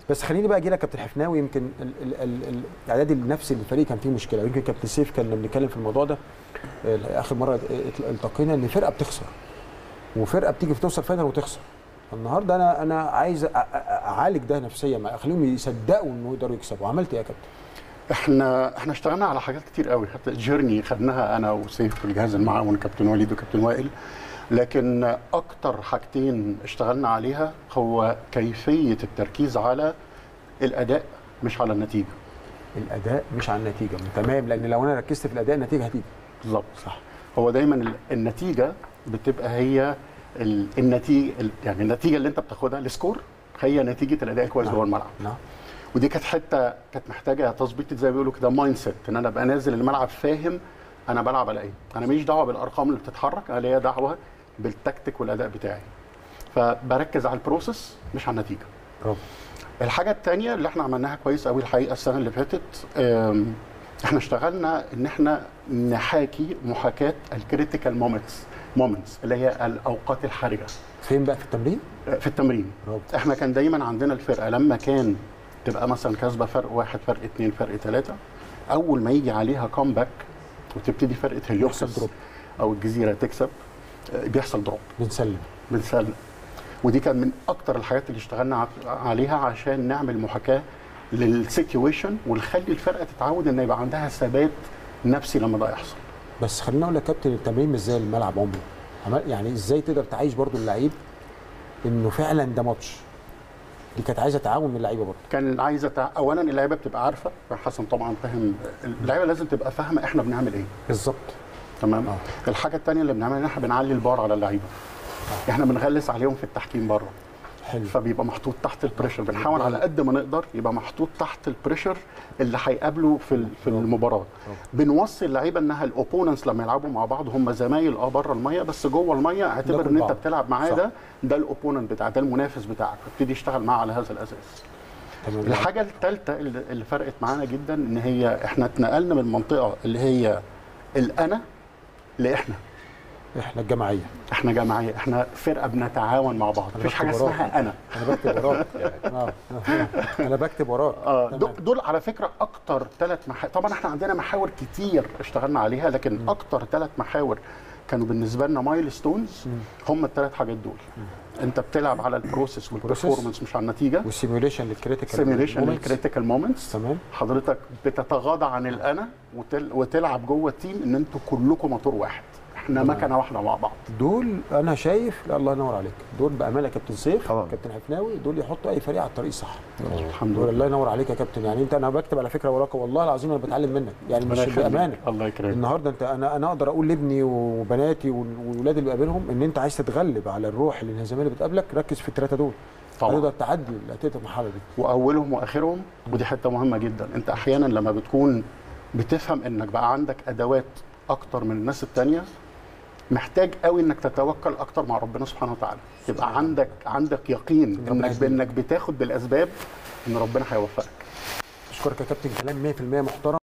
بس خليني بقى اجي لك كابتن حفناوي يمكن ال- ال- ال- ال- الاعداد النفسي للفريق كان فيه مشكله يمكن كابتن سيف كنا بنتكلم في الموضوع ده آه، اخر مره ات- التقينا ان فرقه بتخسر وفرقه بتيجي في توصل فاينل وتخسر النهارده انا انا عايز أ- أ- اعالج ده نفسيا مع- اخليهم يصدقوا انه يقدروا يكسبوا عملت ايه يا كابتن؟ احنا احنا اشتغلنا على حاجات كتير قوي حتى جيرني خدناها انا وسيف والجهاز المعاون كابتن وليد وكابتن وائل لكن اكتر حاجتين اشتغلنا عليها هو كيفيه التركيز على الاداء مش على النتيجه الاداء مش على النتيجه تمام لان لو انا ركزت في الاداء النتيجه هتيجي بالظبط صح هو دايما ال- النتيجه بتبقى هي ال- النتيجه ال- يعني النتيجه اللي انت بتاخدها السكور هي نتيجه الاداء كويس جوه الملعب نعم ودي كانت حته كانت محتاجه تظبيط زي ما بيقولوا كده مايند سيت ان انا ابقى نازل الملعب فاهم انا بلعب على ايه انا ماليش دعوه بالارقام اللي بتتحرك انا ليا دعوه بالتكتيك والاداء بتاعي فبركز على البروسيس مش على النتيجه برافو الحاجه الثانيه اللي احنا عملناها كويس قوي الحقيقه السنه اللي فاتت أم، احنا اشتغلنا ان احنا نحاكي محاكاه الكريتيكال مومنتس مومنتس اللي هي الاوقات الحرجه فين بقى في التمرين؟ في التمرين برافو احنا كان دايما عندنا الفرقه لما كان تبقى مثلا كاسبه فرق واحد فرق اثنين فرق ثلاثه اول ما يجي عليها كومباك وتبتدي فرقه هليوكس يحصل دروب. او الجزيره تكسب آه، بيحصل دروب بنسلم بنسلم ودي كان من اكتر الحاجات اللي اشتغلنا ع- عليها عشان نعمل محاكاه للسيتويشن ونخلي الفرقه تتعود ان يبقى عندها ثبات نفسي لما ده يحصل بس خليني اقول لك يا كابتن التمرين مش زي الملعب عمره عمل- يعني ازاي تقدر تعيش برضو اللعيب انه فعلا ده ماتش دي كانت عايزه تعاون من اللعيبه برضو كان عايزه تع... اولا اللعيبه بتبقى عارفه حسن طبعا فاهم اللعيبه لازم تبقى فاهمه احنا بنعمل ايه بالظبط تمام آه. الحاجه الثانيه اللي بنعملها ان احنا بنعلي البار على اللعيبه احنا بنغلس عليهم في التحكيم بره حلو فبيبقى محطوط تحت البريشر بنحاول على قد ما نقدر يبقى محطوط تحت البريشر اللي هيقابله في ال- في المباراه بنوصي اللعيبه انها الاوبوننتس لما يلعبوا مع بعض هم زمايل اه بره الميه بس جوه الميه اعتبر ناكل ان انت بعض. بتلعب معاه صح. ده ده الاوبوننت بتاعك ده المنافس بتاعك ابتدي اشتغل معاه على هذا الاساس تمام الحاجه الثالثه اللي اللي فرقت معانا جدا ان هي احنا اتنقلنا من منطقه اللي هي الانا لاحنا احنا الجماعيه احنا جماعيه احنا فرقه بنتعاون مع بعض أنا مفيش حاجه بكتب وراك. اسمها انا انا بكتب وراك اه آه. انا بكتب وراك اه تمام. دول, دول على فكره اكتر ثلاث محاور طبعا احنا عندنا محاور كتير اشتغلنا عليها لكن اكتر ثلاث محاور كانوا بالنسبه لنا مايل ستونز هم الثلاث حاجات دول انت بتلعب على البروسيس والبرفورمانس مش على النتيجه والسيميوليشن للكريتيكال سيميليشن moments. للكريتيكال مومنتس تمام حضرتك بتتغاضى عن الانا وتل وتلعب جوه التيم ان انتوا كلكم موتور واحد احنا تمام. مكنه واحده مع بعض دول انا شايف لا الله ينور عليك دول بامانه كابتن سيف طبعا. كابتن حفناوي دول يحطوا اي فريق على الطريق الصح الحمد دول لله الله ينور عليك يا كابتن يعني انت انا بكتب على فكره وراك والله العظيم انا بتعلم منك يعني مش ربنا يخليك. بامانه الله يكرمك النهارده انت انا انا اقدر اقول لابني وبناتي وال- والولاد اللي بقابلهم ان انت عايز تتغلب على الروح الانهزاميه اللي بتقابلك ركز في الثلاثه دول طبعا. هتقدر تعدي هتقدر المرحله دي واولهم واخرهم ودي حته مهمه جدا انت احيانا لما بتكون بتفهم انك بقى عندك ادوات اكتر من الناس التانية محتاج قوي انك تتوكل اكتر مع ربنا سبحانه وتعالى يبقى عندك عندك يقين ربنا انك يهديك. بانك بتاخد بالاسباب ان ربنا هيوفقك اشكرك يا كابتن كلام 100% محترم